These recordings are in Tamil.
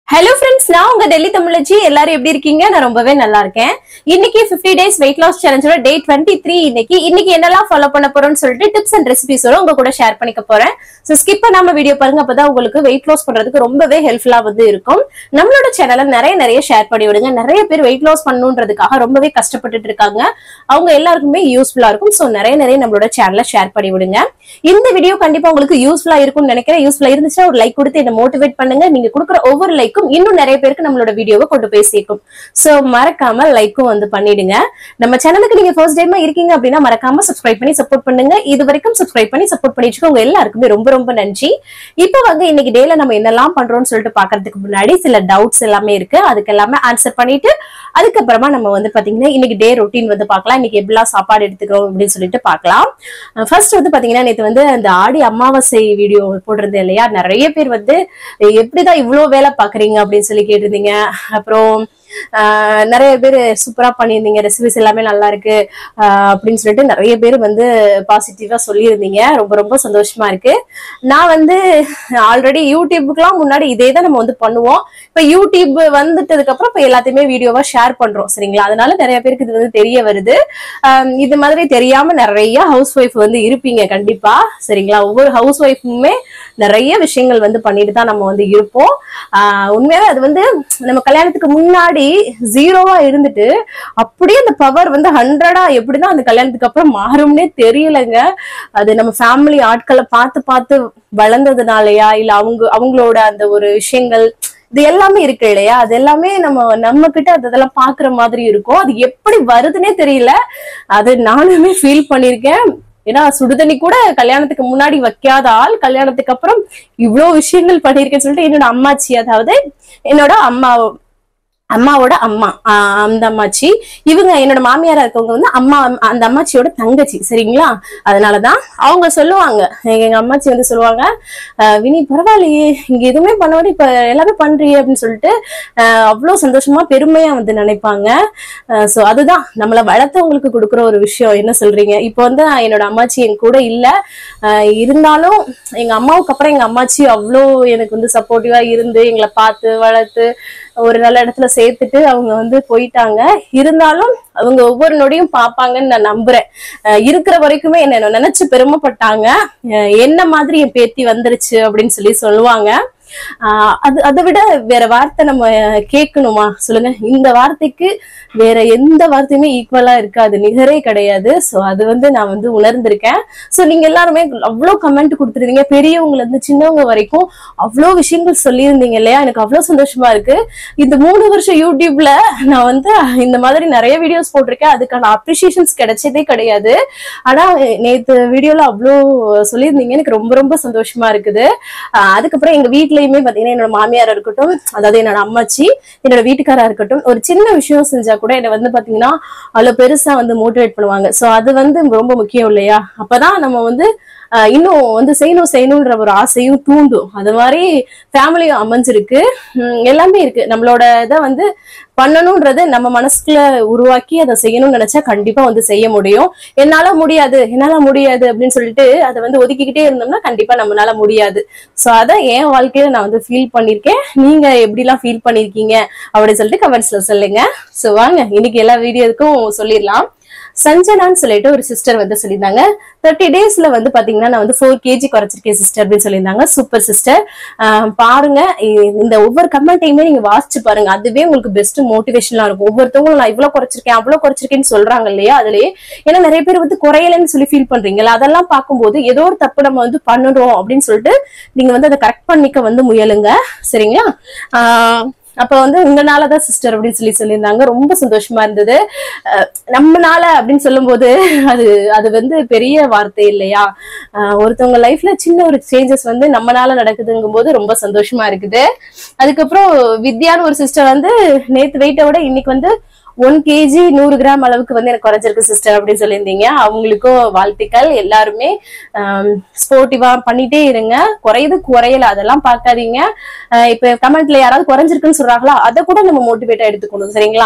ஹலோ ஃப்ரெண்ட்ஸ் நான் உங்க டெல்லி தமிழச்சி எல்லாரும் எப்படி இருக்கீங்க நான் ரொம்பவே நல்லா இருக்கேன் இன்னைக்கு 50 டேஸ் வெயிட் லாஸ் சேலஞ்சோட டே டுவெண்ட்டி த்ரீ இன்னைக்கு இன்னைக்கு என்னெல்லாம் ஃபாலோ பண்ண போறோம்னு சொல்லிட்டு டிப்ஸ் அண்ட் ரெசிபிஸோட உங்க கூட ஷேர் பண்ணிக்க போறேன் ஸோ ஸ்கிப் பண்ணாம வீடியோ பாருங்க அப்பதான் உங்களுக்கு வெயிட் லாஸ் பண்றதுக்கு ரொம்பவே ஹெல்ப்ஃபுல்லா வந்து இருக்கும் நம்மளோட சேனலை நிறைய நிறைய ஷேர் பண்ணி விடுங்க நிறைய பேர் வெயிட் லாஸ் பண்ணணுன்றதுக்காக ரொம்பவே கஷ்டப்பட்டுட்டு இருக்காங்க அவங்க எல்லாருக்குமே யூஸ்ஃபுல்லா இருக்கும் ஸோ நிறைய நிறைய நம்மளோட சேனலை ஷேர் பண்ணி விடுங்க இந்த வீடியோ கண்டிப்பா உங்களுக்கு யூஸ்ஃபுல்லா இருக்கும்னு நினைக்கிறேன் யூஸ்ஃபுல்லா இருந்துச்சுன்னா ஒரு லைக் கொடுத்து என்ன மோட்டிவேட் பண்ணுங்க நீங்க கொடுக்குற ஒவ்வொரு லைக்கும் இன்னும் நிறைய பேருக்கு நம்மளோட வீடியோவை கொண்டு போய் சேர்க்கும் சோ மறக்காம லைக்கும் வந்து பண்ணிடுங்க நம்ம சேனலுக்கு நீங்க ஃபர்ஸ்ட் டைமா இருக்கீங்க அப்படின்னா மறக்காம சப்ஸ்கிரைப் பண்ணி சப்போர்ட் பண்ணுங்க இது வரைக்கும் சப்ஸ்கிரைப் பண்ணி சப்போர்ட் பண்ணிட்டு உங்க எல்லாருக்குமே ரொம்ப ரொம்ப நன்றி இப்போ வந்து இன்னைக்கு டேல நம்ம என்னெல்லாம் பண்றோம்னு சொல்லிட்டு பாக்குறதுக்கு முன்னாடி சில டவுட்ஸ் எல்லாமே இருக்கு அதுக்கு எல்லாமே ஆன்சர் பண்ணிட்டு அதுக்கப்புறமா நம்ம வந்து பாத்தீங்கன்னா இன்னைக்கு டே ரொட்டீன் வந்து பார்க்கலாம் இன்னைக்கு எப்படிலாம் சாப்பாடு எடுத்துக்கிறோம் அப்படின்னு சொல்லிட்டு பார்க்கலாம் ஃபர்ஸ்ட் வந்து பாத்தீங்கன்னா நேற்று வந்து அந்த ஆடி அமாவாசை வீடியோ போட்டிருந்தேன் இல்லையா நிறைய பேர் வந்து எப்படிதான் இவ்வளோ வேலை பாக்குறீங்க அப்படின்னு சொல்லி கேட்டிருந்தீங்க அப்புறம் ஆஹ் நிறைய பேர் சூப்பரா பண்ணியிருந்தீங்க ரெசிபிஸ் எல்லாமே நல்லா இருக்கு ஆஹ் அப்படின்னு சொல்லிட்டு நிறைய பேர் வந்து பாசிட்டிவா சொல்லியிருந்தீங்க ரொம்ப ரொம்ப சந்தோஷமா இருக்கு நான் வந்து ஆல்ரெடி யூடியூபுக்குலாம் முன்னாடி இதே தான் நம்ம வந்து பண்ணுவோம் இப்ப யூடியூப் வந்துட்டதுக்கு அப்புறம் இப்ப எல்லாத்தையுமே வீடியோவா ஷேர் பண்றோம் சரிங்களா அதனால நிறைய பேருக்கு இது வந்து தெரிய வருது ஆஹ் இது மாதிரி தெரியாம நிறைய ஹவுஸ் ஒய்ஃப் வந்து இருப்பீங்க கண்டிப்பா சரிங்களா ஒவ்வொரு ஹவுஸ் ஒய்ஃபுமே நிறைய விஷயங்கள் வந்து பண்ணிட்டு தான் நம்ம வந்து இருப்போம் ஆஹ் உண்மையாவே அது வந்து நம்ம கல்யாணத்துக்கு முன்னாடி ஜீரோவா இருந்துட்டு அப்படியே அந்த பவர் வந்து ஹண்ட்ரடா எப்படிதான் அந்த கல்யாணத்துக்கு அப்புறம் மாறும்னே தெரியலங்க அது நம்ம ஃபேமிலி ஆட்களை பார்த்து பார்த்து வளர்ந்ததுனாலயா இல்ல அவங்க அவங்களோட அந்த ஒரு விஷயங்கள் இது எல்லாமே இருக்கு இல்லையா அது எல்லாமே நம்ம நம்ம கிட்ட அது அதெல்லாம் பாக்குற மாதிரி இருக்கும் அது எப்படி வருதுன்னே தெரியல அது நானுமே ஃபீல் பண்ணிருக்கேன் ஏன்னா சுடுதண்ணி கூட கல்யாணத்துக்கு முன்னாடி வைக்காத ஆள் கல்யாணத்துக்கு அப்புறம் இவ்வளோ விஷயங்கள் பண்ணியிருக்கேன்னு சொல்லிட்டு என்னோட அம்மாச்சி அதாவது என்னோட அம்மா அம்மாவோட அம்மா ஆஹ் அந்த அம்மாச்சி இவங்க என்னோட மாமியாரா இருக்கவங்க வந்து அம்மா அந்த அம்மாச்சியோட தங்கச்சி சரிங்களா அதனாலதான் அவங்க சொல்லுவாங்க எங்க அம்மாச்சி வந்து சொல்லுவாங்க "அஹ் வினி பரவாயில்லையே இங்க எதுவுமே பண்ணாடி இப்ப எல்லாமே பண்றியே அப்படின்னு சொல்லிட்டு அஹ் அவ்வளவு சந்தோஷமா பெருமையா வந்து நினைப்பாங்க சோ அதுதான் நம்மளை வளர்த்தவங்களுக்கு கொடுக்குற ஒரு விஷயம் என்ன சொல்றீங்க இப்போ வந்து நான் என்னோட அம்மாச்சி என் கூட இல்ல அஹ் இருந்தாலும் எங்க அம்மாவுக்கு அப்புறம் எங்க அம்மாச்சி அவ்வளோ எனக்கு வந்து சப்போர்ட்டிவா இருந்து எங்களை பார்த்து வளர்த்து ஒரு நல்ல இடத்துல சேர்த்துட்டு அவங்க வந்து போயிட்டாங்க இருந்தாலும் அவங்க ஒவ்வொரு நொடியும் பார்ப்பாங்கன்னு நான் நம்புறேன் அஹ் இருக்கிற வரைக்குமே என்ன நினைச்சு பெருமைப்பட்டாங்க அஹ் என்ன மாதிரி என் பேத்தி வந்துருச்சு அப்படின்னு சொல்லி சொல்லுவாங்க ஆஹ் அது அதை விட வேற வார்த்தை நம்ம கேட்கணுமா சொல்லுங்க இந்த வார்த்தைக்கு வேற எந்த வார்த்தையுமே ஈக்குவலா இருக்காது நிகரே கிடையாது சோ அது வந்து நான் வந்து உணர்ந்திருக்கேன் சோ நீங்க எல்லாருமே அவ்வளவு கமெண்ட் கொடுத்துருந்தீங்க பெரியவங்கல இருந்து சின்னவங்க வரைக்கும் அவ்வளோ விஷயங்கள் சொல்லியிருந்தீங்க இல்லையா எனக்கு அவ்வளவு சந்தோஷமா இருக்கு இந்த மூணு வருஷம் யூடியூப்ல நான் வந்து இந்த மாதிரி நிறைய வீடியோஸ் போட்டிருக்கேன் அதுக்கான அப்ரிசியேஷன்ஸ் கிடைச்சதே கிடையாது ஆனா நேத்து வீடியோல அவ்வளோ சொல்லியிருந்தீங்க எனக்கு ரொம்ப ரொம்ப சந்தோஷமா இருக்குது ஆஹ் அதுக்கப்புறம் எங்க வீட்லயுமே பாத்தீங்கன்னா என்னோட மாமியாரா இருக்கட்டும் அதாவது என்னோட அம்மாச்சி என்னோட வீட்டுக்காரா இருக்கட்டும் ஒரு சின்ன விஷயம் செஞ்சா கூட என்னை வந்து பாத்தீங்கன்னா அவ்வளவு பெருசா வந்து மோட்டிவேட் பண்ணுவாங்க சோ அது வந்து ரொம்ப முக்கியம் இல்லையா அப்பதான் நம்ம வந்து ஆஹ் இன்னும் வந்து செய்யணும் செய்யணும்ன்ற ஒரு ஆசையும் தூண்டும் அது மாதிரி ஃபேமிலியும் அமைஞ்சிருக்கு உம் எல்லாமே இருக்கு நம்மளோட இதை வந்து பண்ணணும்ன்றது நம்ம மனசுக்குள்ள உருவாக்கி அதை செய்யணும்னு நினைச்சா கண்டிப்பா வந்து செய்ய முடியும் என்னால முடியாது என்னால முடியாது அப்படின்னு சொல்லிட்டு அதை வந்து ஒதுக்கிக்கிட்டே இருந்தோம்னா கண்டிப்பா நம்மளால முடியாது சோ அத என் வாழ்க்கையில நான் வந்து ஃபீல் பண்ணிருக்கேன் நீங்க எப்படிலாம் ஃபீல் பண்ணிருக்கீங்க அப்படின்னு சொல்லிட்டு கமெண்ட்ஸ்ல சொல்லுங்க சோ வாங்க இன்னைக்கு எல்லா வீடியோக்கும் சொல்லிடலாம் சஞ்சனான்னு சொல்லிட்டு ஒரு சிஸ்டர் வந்து சொல்லியிருந்தாங்க தேர்ட்டி டேஸ்ல வந்து பாத்தீங்கன்னா நான் வந்து ஃபோர் கேஜி குறைச்சிருக்கேன் சிஸ்டர் அப்படின்னு சொல்லியிருந்தாங்க சூப்பர் சிஸ்டர் பாருங்க இ- இந்த ஒவ்வொரு கமெண்ட்டையுமே நீங்க வாசிச்சு பாருங்க அதுவே உங்களுக்கு பெஸ்ட் மோட்டிவேஷனா இருக்கும் ஒவ்வொருத்தவங்களும் நான் இவ்வளவு குறைச்சிருக்கேன் அவ்வளவு குறைச்சிருக்கேன்னு சொல்றாங்க இல்லையா அதுலயே ஏன்னா நிறைய பேர் வந்து குறையலன்னு சொல்லி ஃபீல் பண்றீங்கல்ல அதெல்லாம் பார்க்கும்போது ஏதோ ஒரு தப்பு நம்ம வந்து பண்ணணும் அப்படின்னு சொல்லிட்டு நீங்க வந்து அதை கரெக்ட் பண்ணிக்க வந்து முயலுங்க சரிங்களா ஆஹ் அப்ப வந்து உங்களாலதான் சிஸ்டர் அப்படின்னு சொல்லி சொல்லியிருந்தாங்க ரொம்ப சந்தோஷமா இருந்தது அஹ் நம்மனால அப்படின்னு சொல்லும்போது அது அது வந்து பெரிய வார்த்தை இல்லையா அஹ் ஒருத்தவங்க லைஃப்ல சின்ன ஒரு சேஞ்சஸ் வந்து நம்மனால நடக்குதுங்கும் போது ரொம்ப சந்தோஷமா இருக்குது அதுக்கப்புறம் வித்யான்னு ஒரு சிஸ்டர் வந்து நேத்து வெயிட்டை விட இன்னைக்கு வந்து ஒன் கேஜி நூறு கிராம் அளவுக்கு வந்து எனக்கு குறைஞ்சிருக்கு சிஸ்டர் அப்படின்னு சொல்லியிருந்தீங்க அவங்களுக்கும் வாழ்த்துக்கள் எல்லாருமே ஸ்போர்ட்டிவா பண்ணிட்டே இருங்க குறையுது குறையல அதெல்லாம் பார்க்காதீங்க அஹ் இப்ப கமெண்ட்ல யாராவது குறைஞ்சிருக்குன்னு சொல்றாங்களா அதை கூட நம்ம மோட்டிவேட்டா எடுத்துக்கணும் சரிங்களா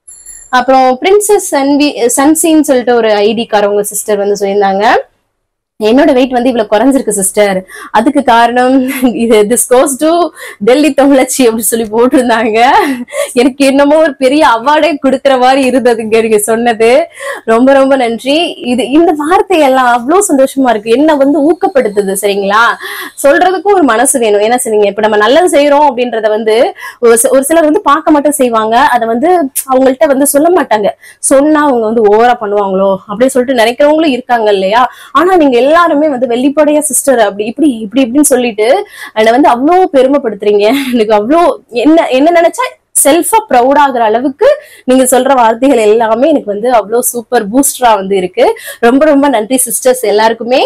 அப்புறம் பிரின்சஸ் சன்வி சன்சின்னு சொல்லிட்டு ஒரு ஐடி காரவங்க சிஸ்டர் வந்து சொல்லியிருந்தாங்க என்னோட வெயிட் வந்து இவ்வளவு குறைஞ்சிருக்கு சிஸ்டர் அதுக்கு காரணம் இது திஸ் கோஸ் டு டெல்லி தமிழச்சி அப்படின்னு சொல்லி போட்டிருந்தாங்க எனக்கு என்னமோ ஒரு பெரிய அவார்டே கொடுக்குற மாதிரி இருந்ததுங்க நீங்க சொன்னது ரொம்ப ரொம்ப நன்றி இது இந்த வார்த்தையெல்லாம் அவ்வளவு சந்தோஷமா இருக்கு என்ன வந்து ஊக்கப்படுத்துது சரிங்களா சொல்றதுக்கும் ஒரு மனசு வேணும் என்ன சரிங்க இப்ப நம்ம நல்லது செய்யறோம் அப்படின்றத வந்து ஒரு சி- ஒரு சிலர் வந்து பார்க்க மட்டும் செய்வாங்க அதை வந்து அவங்கள்ட்ட வந்து சொல்ல மாட்டாங்க சொன்னா அவங்க வந்து ஓவரா பண்ணுவாங்களோ அப்படின்னு சொல்லிட்டு நினைக்கிறவங்களும் இருக்காங்க இல்லையா ஆனா நீங்க எல்லாருமே வந்து வெளிப்படையா சிஸ்டர் அப்படி இப்படி இப்படி இப்படின்னு சொல்லிட்டு என்னை வந்து அவ்வளோ பெருமைப்படுத்துறீங்க எனக்கு அவ்வளோ என்ன என்ன நினைச்சா செல்ஃபா ப்ரௌட் ஆகுற அளவுக்கு நீங்க சொல்ற வார்த்தைகள் எல்லாமே எனக்கு வந்து அவ்வளோ சூப்பர் பூஸ்டரா வந்து இருக்கு ரொம்ப ரொம்ப நன்றி சிஸ்டர்ஸ் எல்லாருக்குமே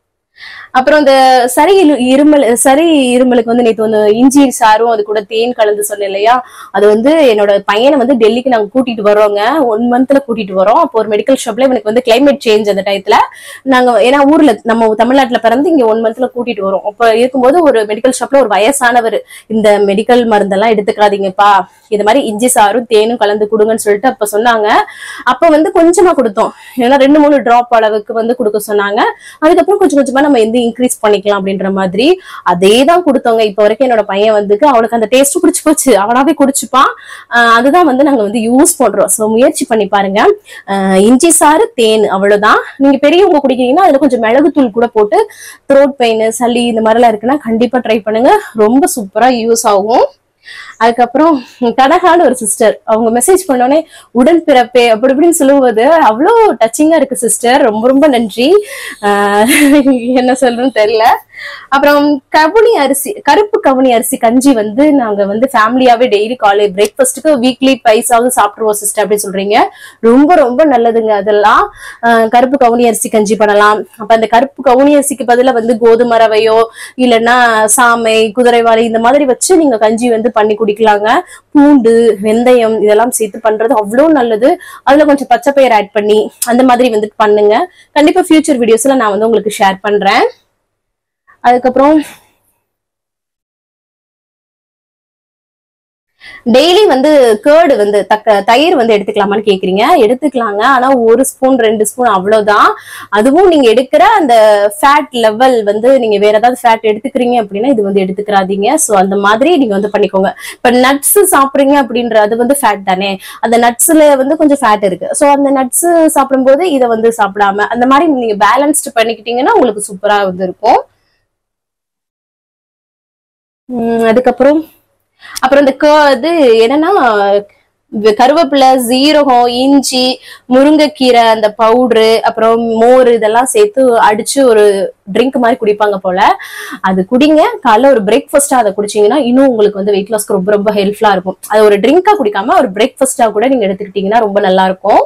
அப்புறம் இந்த சரி இரு- இருமல் சரி இருமலுக்கு வந்து நேத்து வந்து இஞ்சி சாரும் அது கூட தேன் கலந்து சொன்னேன் இல்லையா அது வந்து என்னோட பையனை வந்து டெல்லிக்கு நாங்க கூட்டிட்டு வரோங்க ஒன் மந்த்ல கூட்டிட்டு வரோம் அப்போ ஒரு மெடிக்கல் ஷாப்ல எனக்கு வந்து கிளைமேட் சேஞ்ச் அந்த டயத்துல நாங்க ஏன்னா ஊர்ல நம்ம தமிழ்நாட்டுல பிறந்து இங்க ஒன் மந்த்ல கூட்டிட்டு வரோம் அப்ப இருக்கும்போது ஒரு மெடிக்கல் ஷாப்ல ஒரு வயசானவர் இந்த மெடிக்கல் மருந்தெல்லாம் எடுத்துக்காதீங்கப்பா இது மாதிரி இஞ்சி சாரும் தேனும் கலந்து கொடுங்கன்னு சொல்லிட்டு அப்ப சொன்னாங்க அப்ப வந்து கொஞ்சமா கொடுத்தோம் ஏன்னா ரெண்டு மூணு டிராப் அளவுக்கு வந்து கொடுக்க சொன்னாங்க அதுக்கப்புறம் கொஞ்சம் கொஞ்சமா நம்ம வந்து இன்க்ரீஸ் பண்ணிக்கலாம் அப்படின்ற மாதிரி அதே தான் கொடுத்தவங்க இப்ப வரைக்கும் என்னோட பையன் வந்துக்கு அவனுக்கு அந்த டேஸ்ட் பிடிச்சு போச்சு அவனாவே குடிச்சுப்பான் ஆஹ் அதுதான் வந்து நாங்க வந்து யூஸ் பண்றோம் ஸோ முயற்சி பண்ணி பாருங்க ஆஹ் இஞ்சி சாறு தேன் அவ்வளவுதான் நீங்க பெரியவங்க குடிக்கிறீங்கன்னா அதுல கொஞ்சம் மிளகுத்தூள் கூட போட்டு த்ரோட் பெயின் சளி இந்த மாதிரிலாம் இருக்குன்னா கண்டிப்பா ட்ரை பண்ணுங்க ரொம்ப சூப்பரா யூஸ் ஆகும் அதுக்கப்புறம் கனகான்னு ஒரு சிஸ்டர் அவங்க மெசேஜ் பண்ணோடனே உடன் பிறப்பே அப்படி இப்படின்னு சொல்லும்போது அவ்வளோ டச்சிங்கா இருக்கு சிஸ்டர் ரொம்ப ரொம்ப நன்றி ஆஹ் என்ன சொல்றேன்னு தெரியல அப்புறம் கவுனி அரிசி கருப்பு கவுனி அரிசி கஞ்சி வந்து நாங்க வந்து ஃபேமிலியாவே டெய்லி காலேஜ் பிரேக்ஃபாஸ்ட்டுக்கு வீக்லி பைசாவது சாப்பிடுவோம் சிஸ்டர் அப்படின்னு சொல்றீங்க ரொம்ப ரொம்ப நல்லதுங்க அதெல்லாம் ஆஹ் கருப்பு கவுனி அரிசி கஞ்சி பண்ணலாம் அப்ப அந்த கருப்பு கவுனி அரிசிக்கு பதிலா வந்து கோதுமை ரவையோ இல்லைன்னா சாமை குதிரைவாளி இந்த மாதிரி வச்சு நீங்க கஞ்சி வந்து பண்ணி குடிக்கலாங்க பூண்டு வெந்தயம் இதெல்லாம் சேர்த்து பண்றது அவ்வளோ நல்லது அதுல கொஞ்சம் பச்சை பயிர் ஆட் பண்ணி அந்த மாதிரி வந்துட்டு பண்ணுங்க கண்டிப்பா ஃபியூச்சர் வீடியோஸ்ல நான் வந்து உங்களுக்கு ஷேர் பண்றேன் அதுக்கப்புறம் டெய்லி வந்து கேர்டு வந்து தக்க தயிர் வந்து எடுத்துக்கலாமான்னு கேக்குறீங்க எடுத்துக்கலாங்க ஆனா ஒரு ஸ்பூன் ரெண்டு ஸ்பூன் அவ்வளவுதான் அதுவும் நீங்க எடுக்கிற அந்த ஃபேட் லெவல் வந்து நீங்க வேற ஏதாவது ஃபேட் எடுத்துக்கிறீங்க அப்படின்னா இது வந்து எடுத்துக்கிறாதீங்க சோ அந்த மாதிரி நீங்க வந்து பண்ணிக்கோங்க இப்ப நட்ஸ் சாப்பிடுறீங்க அப்படின்ற அது வந்து ஃபேட் தானே அந்த நட்ஸ்ல வந்து கொஞ்சம் ஃபேட் இருக்கு சோ அந்த நட்ஸ் சாப்பிடும்போது இதை வந்து சாப்பிடாம அந்த மாதிரி நீங்க பேலன்ஸ்ட் பண்ணிக்கிட்டீங்கன்னா உங்களுக்கு சூப்பரா வந்து இருக்கும் உம் அதுக்கப்புறம் அப்புறம் இந்த க இது என்னன்னா வி- கருவேப்பிலை சீரகம் இஞ்சி முருங்கைக்கீரை அந்த பவுடரு அப்புறம் மோர் இதெல்லாம் சேர்த்து அடிச்சு ஒரு ட்ரிங்க் மாதிரி குடிப்பாங்க போல அது குடிங்க காலைல ஒரு பிரேக்ஃபாஸ்டா அதை குடிச்சீங்கன்னா இன்னும் உங்களுக்கு வந்து வெயிட் லாஸ்க்கு ரொம்ப ரொம்ப ஹெல்ப்ஃபுல்லா இருக்கும் அது ஒரு ட்ரிங்கா குடிக்காம ஒரு பிரேக்ஃபாஸ்டா கூட நீங்க எடுத்துக்கிட்டீங்கன்னா ரொம்ப நல்லா இருக்கும்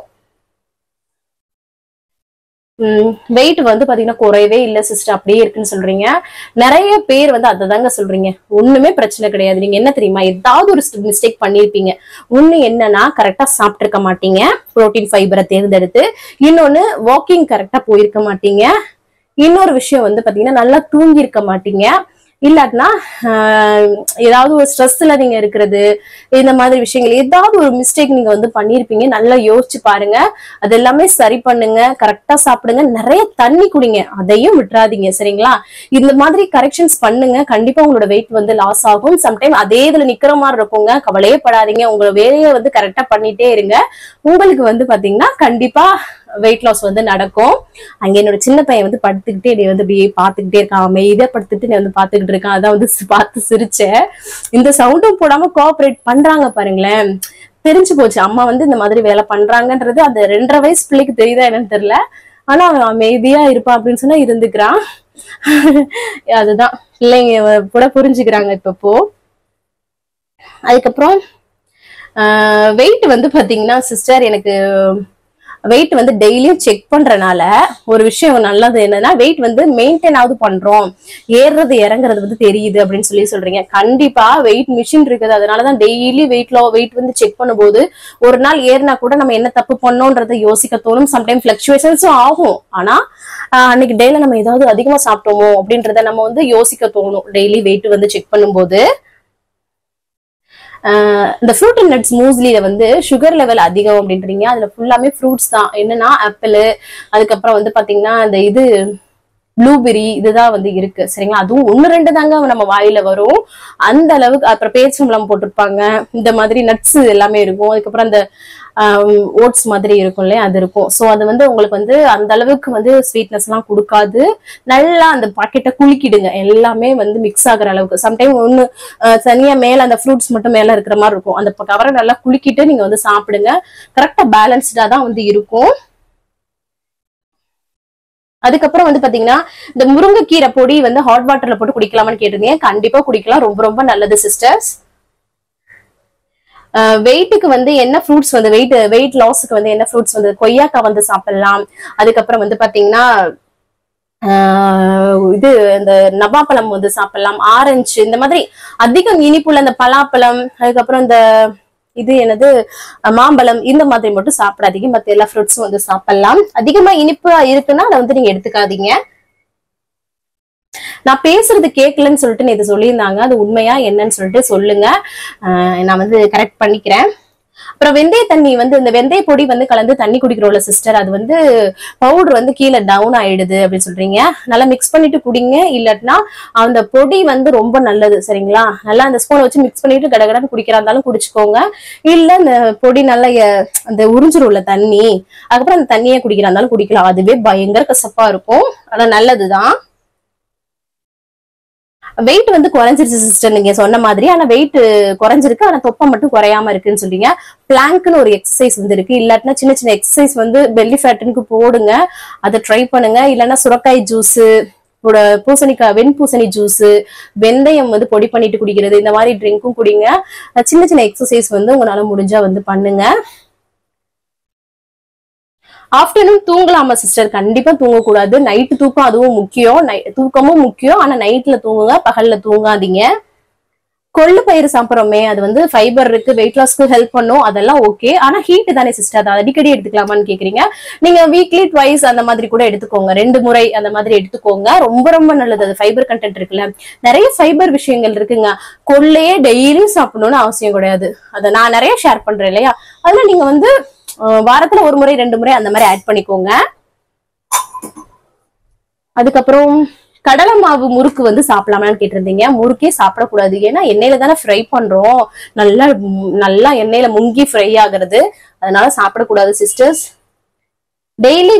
வெயிட் வந்து பாத்தீங்கன்னா குறையவே இல்ல சிஸ்டர் அப்படியே இருக்குன்னு சொல்றீங்க நிறைய பேர் வந்து அததாங்க சொல்றீங்க ஒண்ணுமே பிரச்சனை கிடையாது நீங்க என்ன தெரியுமா ஏதாவது ஒரு மிஸ்டேக் பண்ணிருப்பீங்க ஒண்ணு என்னன்னா கரெக்டா சாப்பிட்டிருக்க மாட்டீங்க புரோட்டீன் ஃபைபரை தேர்ந்தெடுத்து இன்னொன்னு வாக்கிங் கரெக்டா போயிருக்க மாட்டீங்க இன்னொரு விஷயம் வந்து பாத்தீங்கன்னா நல்லா தூங்கி இருக்க மாட்டீங்க இல்லாட்டினா ஆஹ், ஏதாவது ஒரு ஸ்ட்ரெஸ்ல நீங்க இருக்கிறது இந்த மாதிரி விஷயங்கள் ஏதாவது ஒரு மிஸ்டேக் நீங்க வந்து பண்ணிருப்பீங்க நல்லா யோசிச்சு பாருங்க அது எல்லாமே சரி பண்ணுங்க கரெக்டா சாப்பிடுங்க நிறைய தண்ணி குடிங்க அதையும் விட்டுறாதீங்க சரிங்களா இந்த மாதிரி கரெக்ஷன்ஸ் பண்ணுங்க கண்டிப்பா உங்களோட வெயிட் வந்து லாஸ் ஆகும் சம்டைம் அதே இதுல நிக்கிற மாதிரி இருக்குங்க கவலையே படாதீங்க உங்க வேலையை வந்து கரெக்டா பண்ணிட்டே இருங்க உங்களுக்கு வந்து பாத்தீங்கன்னா கண்டிப்பா வெயிட் லாஸ் வந்து நடக்கும் அங்க என்னோட சின்ன பையன் வந்து படுத்துக்கிட்டே என்னை வந்து அப்படியே பாத்துக்கிட்டே இருக்கான் அமைதியா படுத்துட்டு நீ வந்து பாத்துக்கிட்டு இருக்கான் அதான் வந்து சி- பார்த்து சிரிச்சேன் இந்த சவுண்டும் போடாம கோஆபரேட் பண்றாங்க பாருங்களேன் தெரிஞ்சு போச்சு அம்மா வந்து இந்த மாதிரி வேலை பண்றாங்கன்றது அந்த ரெண்டரை வயசு பிள்ளைக்கு தெரியுதா என்னன்னு தெரியல ஆனா அவன் அமைதியா இருப்பான் அப்படின்னு சொன்னா இருந்துக்கிறான் அதுதான் பிள்ளைங்க கூட புரிஞ்சுக்கிறாங்க இப்பப்போ அதுக்கப்புறம் வெயிட் வந்து பாத்தீங்கன்னா சிஸ்டர் எனக்கு வெயிட் வந்து டெய்லியும் செக் பண்றனால ஒரு விஷயம் நல்லது என்னன்னா வெயிட் வந்து மெயின்டைன் ஆகுது பண்றோம் ஏறுறது இறங்குறது வந்து தெரியுது அப்படின்னு சொல்லி சொல்றீங்க கண்டிப்பா வெயிட் மிஷின் இருக்குது அதனாலதான் டெய்லி வெயிட் லோ வெயிட் வந்து செக் பண்ணும்போது ஒரு நாள் ஏறினா கூட நம்ம என்ன தப்பு பண்ணோன்றதை யோசிக்க தோணும் சம்டைம் பிளக்சுவேஷன்ஸும் ஆகும் ஆனா ஆஹ் அன்னைக்கு டேல நம்ம ஏதாவது அதிகமா சாப்பிட்டோமோ அப்படின்றத நம்ம வந்து யோசிக்க தோணும் டெய்லி வெயிட் வந்து செக் பண்ணும்போது ஆஹ் இந்த ஃப்ரூட் அண்ட் நட்ஸ் மூஸ்லியில வந்து சுகர் லெவல் அதிகம் அப்படின்றீங்க அதுல ஃபுல்லாமே ஃப்ரூட்ஸ் தான் என்னன்னா ஆப்பிள் அதுக்கப்புறம் வந்து பாத்தீங்கன்னா அந்த இது ப்ளூபெரி இதுதான் வந்து இருக்கு சரிங்களா அதுவும் ஒண்ணு ரெண்டு தாங்க நம்ம வாயில வரும் அந்த அளவுக்கு அப்புறம் பேச்சம்பழம் போட்டிருப்பாங்க இந்த மாதிரி நட்ஸ் எல்லாமே இருக்கும் அதுக்கப்புறம் அந்த ஓட்ஸ் மாதிரி இருக்கும் இல்லையா அது இருக்கும் ஸோ அது வந்து உங்களுக்கு வந்து அந்த அளவுக்கு வந்து ஸ்வீட்னஸ் எல்லாம் கொடுக்காது நல்லா அந்த பாக்கெட்டை குலுக்கிடுங்க எல்லாமே வந்து மிக்ஸ் ஆகுற அளவுக்கு சம்டைம் ஒன்று தனியா மேல அந்த ஃப்ரூட்ஸ் மட்டும் மேல இருக்கிற மாதிரி இருக்கும் அந்த கவரை நல்லா குலுக்கிட்டு நீங்க வந்து சாப்பிடுங்க கரெக்டா பேலன்ஸ்டா தான் வந்து இருக்கும் அதுக்கப்புறம் வந்து பாத்தீங்கன்னா இந்த முருங்கைக்கீரை பொடி வந்து ஹாட் வாட்டர்ல போட்டு குடிக்கலாமான்னு கேட்டிருந்தீங்க கண்டிப்பா குடிக்கலாம் ரொம்ப ரொம்ப நல்லது சிஸ்டர்ஸ் வெயிட்டுக்கு வந்து என்ன ஃப்ரூட்ஸ் வந்து வெயிட் வெயிட் லாஸுக்கு வந்து என்ன ஃப்ரூட்ஸ் வந்து கொய்யாக்காய் வந்து சாப்பிடலாம் அதுக்கப்புறம் வந்து பாத்தீங்கன்னா ஆஹ் இது இந்த நவாப்பழம் வந்து சாப்பிடலாம் ஆரஞ்சு இந்த மாதிரி அதிகம் இனிப்புள்ள இந்த பலாப்பழம் அதுக்கப்புறம் இந்த இது என்னது அஹ் மாம்பழம் இந்த மாதிரி மட்டும் சாப்பிடாதீங்க மத்த எல்லா ஃப்ரூட்ஸும் வந்து சாப்பிடலாம் அதிகமா இனிப்பா இருக்குன்னா அதை வந்து நீங்க எடுத்துக்காதீங்க நான் பேசுறது கேட்கலன்னு சொல்லிட்டு இது சொல்லியிருந்தாங்க அது உண்மையா என்னன்னு சொல்லிட்டு சொல்லுங்க ஆஹ் நான் வந்து கரெக்ட் பண்ணிக்கிறேன் அப்புறம் வெந்தய தண்ணி வந்து இந்த வெந்தய பொடி வந்து கலந்து தண்ணி குடிக்கிறோம்ல சிஸ்டர் அது வந்து பவுடர் வந்து கீழே டவுன் ஆயிடுது அப்படின்னு சொல்றீங்க நல்லா மிக்ஸ் பண்ணிட்டு குடிங்க இல்லாட்டினா அந்த பொடி வந்து ரொம்ப நல்லது சரிங்களா நல்லா அந்த ஸ்பூனை வச்சு மிக்ஸ் பண்ணிட்டு கடகடன்னு குடிக்கிறா இருந்தாலும் குடிச்சுக்கோங்க இல்ல இந்த பொடி நல்லா எ- அந்த உறிஞ்சிரும்ல தண்ணி அதுக்கப்புறம் அந்த தண்ணியை குடிக்கிறா இருந்தாலும் குடிக்கலாம் அதுவே பயங்கர கசப்பா இருக்கும் ஆனா நல்லதுதான் வெயிட் வந்து குறைஞ்சிருச்சு சிஸ்டர் நீங்க சொன்ன மாதிரி ஆனா வெயிட் குறைஞ்சிருக்கு ஆனா தொப்பை மட்டும் குறையாம இருக்குன்னு சொல்றீங்க பிளாங்க்னு ஒரு எக்ஸசைஸ் வந்து இருக்கு இல்லாட்டினா சின்ன சின்ன எக்ஸசைஸ் வந்து பெல்லி ஃபேட்டுக்கு போடுங்க அதை ட்ரை பண்ணுங்க இல்லைன்னா சுரக்காய் ஜூஸ் பூசணிக்காய் வெண்பூசணி ஜூஸ் வெந்தயம் வந்து பொடி பண்ணிட்டு குடிக்கிறது இந்த மாதிரி ட்ரிங்க்கும் குடிங்க அஹ் சின்ன சின்ன எக்ஸசைஸ் வந்து உங்களால முடிஞ்சா வந்து பண்ணுங்க ஆஃப்டர்நூன் தூங்கலாமா சிஸ்டர் கண்டிப்பா தூங்கக்கூடாது நைட்டு தூக்கம் அதுவும் முக்கியம் நை- தூக்கமும் முக்கியம் ஆனா நைட்ல தூங்குங்க பகல்ல தூங்காதீங்க கொள்ளு பயிர் சாப்பிட்றோமே அது வந்து ஃபைபர் இருக்கு வெயிட் லாஸ்க்கு ஹெல்ப் பண்ணும் அதெல்லாம் ஓகே ஆனா ஹீட் தானே சிஸ்டர் அதை அடிக்கடி எடுத்துக்கலாமான்னு கேக்குறீங்க நீங்க வீக்லி ட்வைஸ் அந்த மாதிரி கூட எடுத்துக்கோங்க ரெண்டு முறை அந்த மாதிரி எடுத்துக்கோங்க ரொம்ப ரொம்ப நல்லது அது ஃபைபர் கண்டென்ட் இருக்குல்ல நிறைய ஃபைபர் விஷயங்கள் இருக்குங்க கொள்ளையே டெய்லியும் சாப்பிடணும்னு அவசியம் கிடையாது அதை நான் நிறைய ஷேர் பண்றேன் இல்லையா அதனால நீங்க வந்து அஹ், வாரத்துல ஒரு முறை ரெண்டு முறை அந்த மாதிரி ஆட் பண்ணிக்கோங்க அதுக்கப்புறம் கடலை மாவு முறுக்கு வந்து சாப்பிடலாமான்னு கேட்டிருந்தீங்க முறுக்கே சாப்பிடக்கூடாது ஏன்னா எண்ணெயில தானே ஃப்ரை பண்றோம் நல்லா ம், நல்லா எண்ணெயில முங்கி ஃப்ரை ஆகுறது அதனால சாப்பிடக்கூடாது சிஸ்டர்ஸ் டெய்லி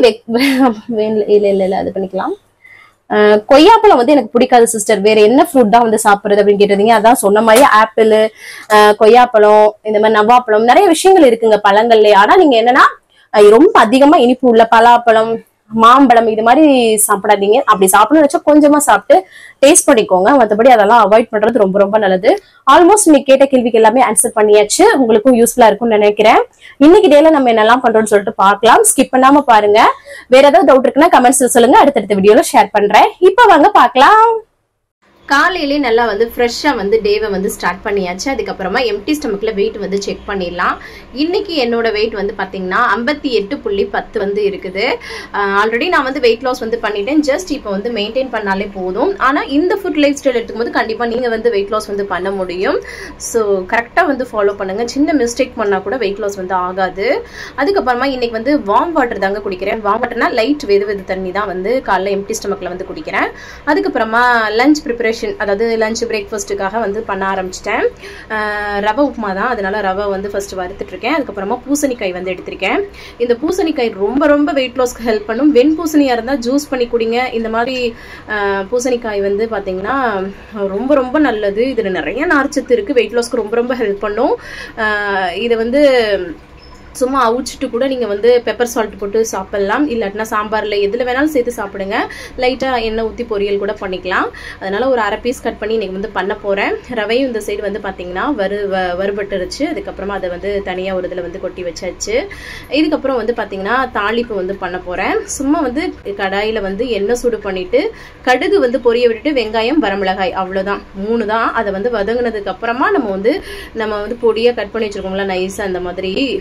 இல்ல இல்ல இல்ல அது பண்ணிக்கலாம் அஹ், கொய்யாப்பழம் வந்து எனக்கு பிடிக்காது சிஸ்டர் வேற என்ன ஃப்ரூட் தான் வந்து சாப்பிடுறது அப்படின்னு கேட்டிருந்தீங்க அதான் சொன்ன மாதிரி ஆப்பிள் கொய்யாப்பழம் இந்த மாதிரி நவாப்பழம் நிறைய விஷயங்கள் இருக்குங்க பழங்கள்ல ஆனா நீங்க என்னன்னா அஹ், ரொம்ப அதிகமா இனிப்பு உள்ள பலாப்பழம் மாம்பழம் இது மாதிரி சாப்பிடாதீங்க அப்படி சாப்பிடணும்னு நினைச்சா கொஞ்சமா சாப்பிட்டு டேஸ்ட் பண்ணிக்கோங்க மற்றபடி அதெல்லாம் அவாய்ட் பண்றது ரொம்ப ரொம்ப நல்லது ஆல்மோஸ்ட் இன்னைக்கு கேட்ட கேள்விக்கு எல்லாமே ஆன்சர் பண்ணியாச்சு உங்களுக்கும் யூஸ்ஃபுல்லா இருக்கும்னு நினைக்கிறேன் இன்னைக்கு டேல நம்ம என்னெல்லாம் பண்றோம்னு சொல்லிட்டு பார்க்கலாம் ஸ்கிப் பண்ணாம பாருங்க வேற ஏதாவது டவுட் இருக்குன்னா கமெண்ட்ஸ்ல சொல்லுங்க அடுத்தடுத்த வீடியோல ஷேர் பண்றேன் இப்போ வாங்க பார்க்கலாம் காலையிலே நல்லா வந்து ஃப்ரெஷ்ஷாக வந்து டேவை வந்து ஸ்டார்ட் பண்ணியாச்சு அதுக்கப்புறமா எம்டி ஸ்டமக்கில் வெயிட் வந்து செக் பண்ணிடலாம் இன்னைக்கு என்னோட வெயிட் வந்து பார்த்தீங்கன்னா ஐம்பத்தி எட்டு புள்ளி பத்து வந்து இருக்குது ஆல்ரெடி நான் வந்து வெயிட் லாஸ் வந்து பண்ணிட்டேன் ஜஸ்ட் இப்போ வந்து மெயின்டைன் பண்ணாலே போதும் ஆனால் இந்த ஃபுட் லைஃப் ஸ்டைல் எடுக்கும்போது கண்டிப்பாக நீங்கள் வந்து வெயிட் லாஸ் வந்து பண்ண முடியும் ஸோ கரெக்டாக வந்து ஃபாலோ பண்ணுங்க சின்ன மிஸ்டேக் பண்ணால் கூட வெயிட் லாஸ் வந்து ஆகாது அதுக்கப்புறமா இன்னைக்கு வந்து வார்ம் வாட்டர் தாங்க குடிக்கிறேன் வார்ம் வாட்டர்னா லைட் வெது வெது தண்ணி தான் வந்து காலைல எம்டி ஸ்டமக்கில் வந்து குடிக்கிறேன் அதுக்கப்புறமா லஞ்ச் ப்ரிப்பரேஷன் அதாவது லஞ்ச் பிரேக்ஃபாஸ்ட்டுக்காக வந்து பண்ண ஆரம்பிச்சிட்டேன் அஹ் ரவை உப்புமா தான் அதனால ரவை வந்து ஃபர்ஸ்ட் வறுத்துட்டு இருக்கேன் அதுக்கப்புறமா பூசணிக்காய் வந்து எடுத்திருக்கேன் இந்த பூசணிக்காய் ரொம்ப ரொம்ப வெயிட் லாஸ்க்கு ஹெல்ப் பண்ணும் வெண் பூசணியாக இருந்தால் ஜூஸ் பண்ணி குடிங்க இந்த மாதிரி அஹ், பூசணிக்காய் வந்து பார்த்தீங்கன்னா ரொம்ப ரொம்ப நல்லது இதில் நிறைய நார்ச்சத்து இருக்குது வெயிட் லாஸ்க்கு ரொம்ப ரொம்ப ஹெல்ப் பண்ணும் அஹ், இதை வந்து சும்மா அவிச்சிட்டு கூட நீங்கள் வந்து பெப்பர் சால்ட் போட்டு சாப்பிடலாம் இல்லாட்டினா சாம்பாரில் எதில் வேணாலும் சேர்த்து சாப்பிடுங்க லைட்டாக எண்ணெய் ஊற்றி பொரியல் கூட பண்ணிக்கலாம் அதனால ஒரு அரை பீஸ் கட் பண்ணி இன்னைக்கு வந்து பண்ண போகிறேன் ரவையும் இந்த சைடு வந்து பார்த்தீங்கன்னா வறு வ- வறுபட்டுருச்சு அதுக்கப்புறமா அதை வந்து தனியாக ஒரு இதில் வந்து கொட்டி வச்சாச்சு இதுக்கப்புறம் வந்து பார்த்தீங்கன்னா தாளிப்பு வந்து பண்ண போகிறேன் சும்மா வந்து கடாயில் வந்து எண்ணெய் சூடு பண்ணிட்டு கடுகு வந்து பொரிய விட்டுட்டு வெங்காயம் வரமிளகாய் அவ்வளோதான் மூணு தான் அதை வந்து வதங்கினதுக்கு அப்புறமா நம்ம வந்து நம்ம வந்து பொடியாக கட் பண்ணி வச்சிருக்கோம்ல நைஸ் அந்த மாதிரி ஆ,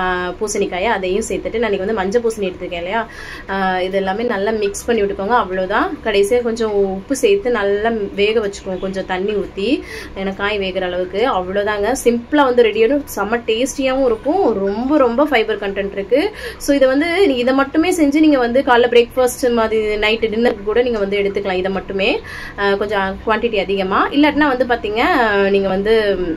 பூசணிக்காயை அதையும் சேர்த்துட்டு நான் இன்னைக்கு வந்து மஞ்சள் பூசணி எடுத்துருக்கேன் இல்லையா ஆஹ் இது எல்லாமே நல்லா மிக்ஸ் பண்ணி விட்டுக்கோங்க அவ்வளோதான் கடைசியாக கொஞ்சம் உப்பு சேர்த்து நல்லா வேக வச்சுக்கோங்க கொஞ்சம் தண்ணி ஊற்றி எனக்கு காய் வேகிற அளவுக்கு அவ்வளோதாங்க சிம்பிளாக வந்து ரெடியாகும் செம்ம டேஸ்டியாகவும் இருக்கும் ரொம்ப ரொம்ப ஃபைபர் கண்டென்ட் இருக்கு ஸோ இதை வந்து நீ இதை மட்டுமே செஞ்சு நீங்கள் வந்து காலைல பிரேக்ஃபாஸ்ட் மாதிரி நைட்டு டின்னருக்கு கூட நீங்கள் வந்து எடுத்துக்கலாம் இதை மட்டுமே ஆஹ் கொஞ்சம் குவான்டிட்டி அதிகமாக இல்லாட்டினா வந்து பார்த்தீங்க நீங்கள் வந்து